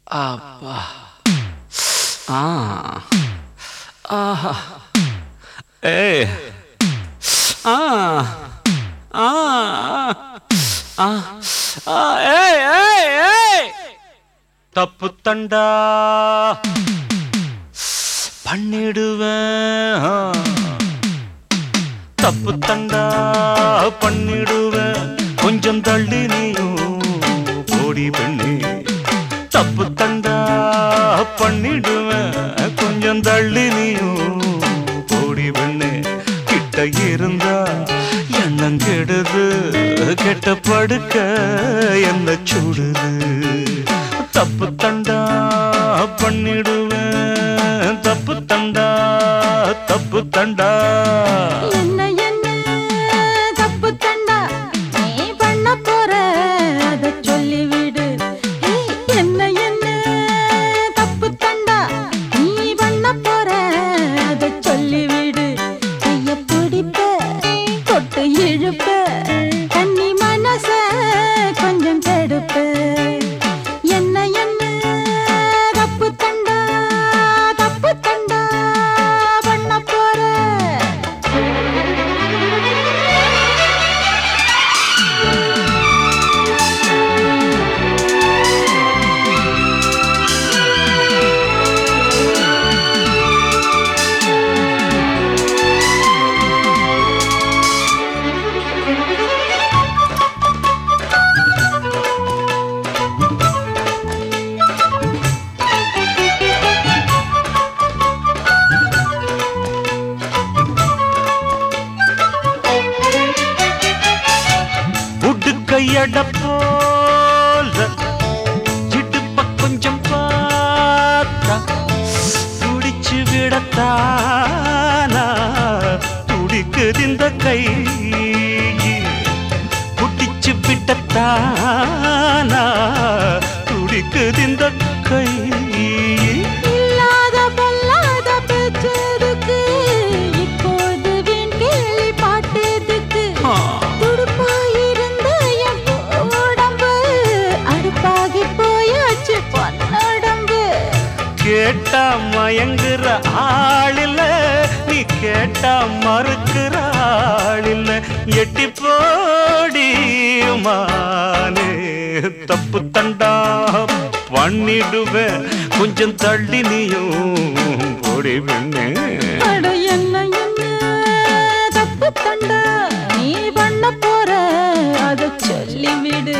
அப்பா ஆ ஆஹா ஏய் ஆ ஆ ஆ ஆ ஏய் ஏய் ஏய் தப்பு தண்டா பண்ணிடுவேன் ஆ. தப்பு தண்டா பண்ணிடுவேன் கொஞ்சம் தள்ளி நீயும் போடி பெண்ணே தப்பு தண்டா பண்ணிடுவேன் கொஞ்சம் தள்ளி நீயும் போடி பெண்ணே கிட்ட இருந்தா எண்ணம் கெடுது கெட்ட படுக்க என்ன சுடுது தப்பு தண்டா பண்ணிடுவேன் தப்பு தண்டா தப்பு தண்டா என்ன என்ன தப்பு தண்டா நீ பண்ண போற அத சொல்லிவிடு ஏய், என்ன என்ன தப்பு தண்டா நீ பண்ண போற அத சொல்லிவிடு கைய பிடிப்ப தொட்டு இழுப்ப கண்ணி மனச கொஞ்சம் கெடுப்ப என்ன என்ன தப்பு தண்டா தப்பு தண்டா பண்ண போற உடுக்கையட போல இடுப்ப கொஞ்சம் பார்த்தா துடிச்சு விடத்தானா துடிக்குது இந்த கை புட்டிச்சு விட்டத்தானா துடிக்குது இந்த கை இல்லாத பொல்லாத பேச்சதுக்கு இப்போது வீண் கேள்வி பாட்டதுக்கு ஆ. துடுப்பாயிருந்த என் உடம்பு அடுப்பாகி போயாச்சு பொன்னடம்பு கேட்டா மயங்குற ஆளில்ல நீ கேட்டா மறுக்கிற ஆளில்ல எட்டி போடி மானே தப்பு தண்டா பண்ணிடுவேன் கொஞ்சம் தள்ளி நீயும் போடி பெண்ணே அட என்ன என்ன தப்பு தண்டா நீ பண்ண போற அத சொல்லிவிடு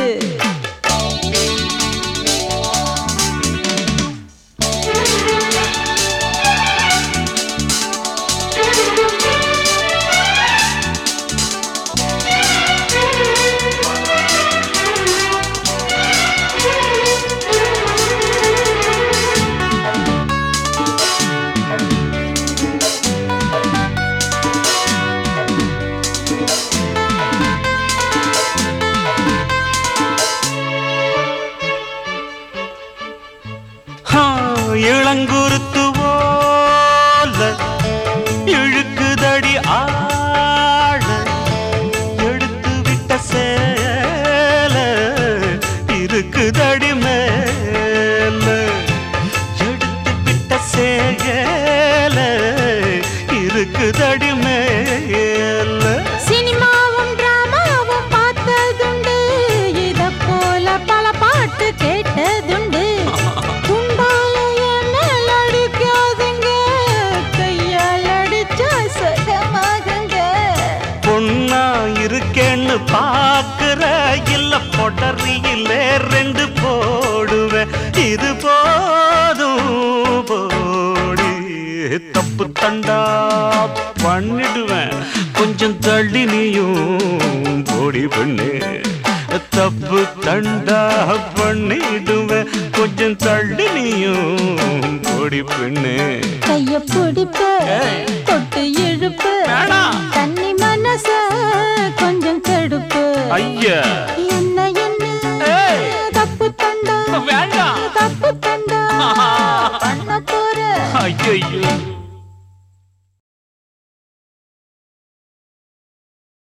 ஆ, இளங்குருத்து போல இழுக்குதடி ஆழ எடுத்து விட்ட சேல இருக்குதடி மேல எடுத்து விட்ட சேல இருக்குதடி மேல சினிமாவும் டிராமாவும் பார்த்ததுண்டு இத போல பல பாட்டு கேட்டதுண்டு துண்டால என் மேல் அடிக்காதுங்க கையால் அடிச்சா சுகமாகுங்க பொண்ணா இருக்கேன்னு பாக்குற இல்ல பொடரியிலே ரெண்டு போடுவேன் இது போதும் போடி தப்பு தண்டா பண்ணிடுவேன் கொஞ்சம் தள்ளி நீயும் போடி பண்ணு தப்பு தண்டா பண்ணிடுவேன் கொஞ்சம் தள்ளி நீயும் போடி பெண்ணு கைய பிடிப்ப ஏய். தொட்டு இழுப்பு வேணாம். தண்ணி மனச கொஞ்சம் கெடுப்பு ஐயா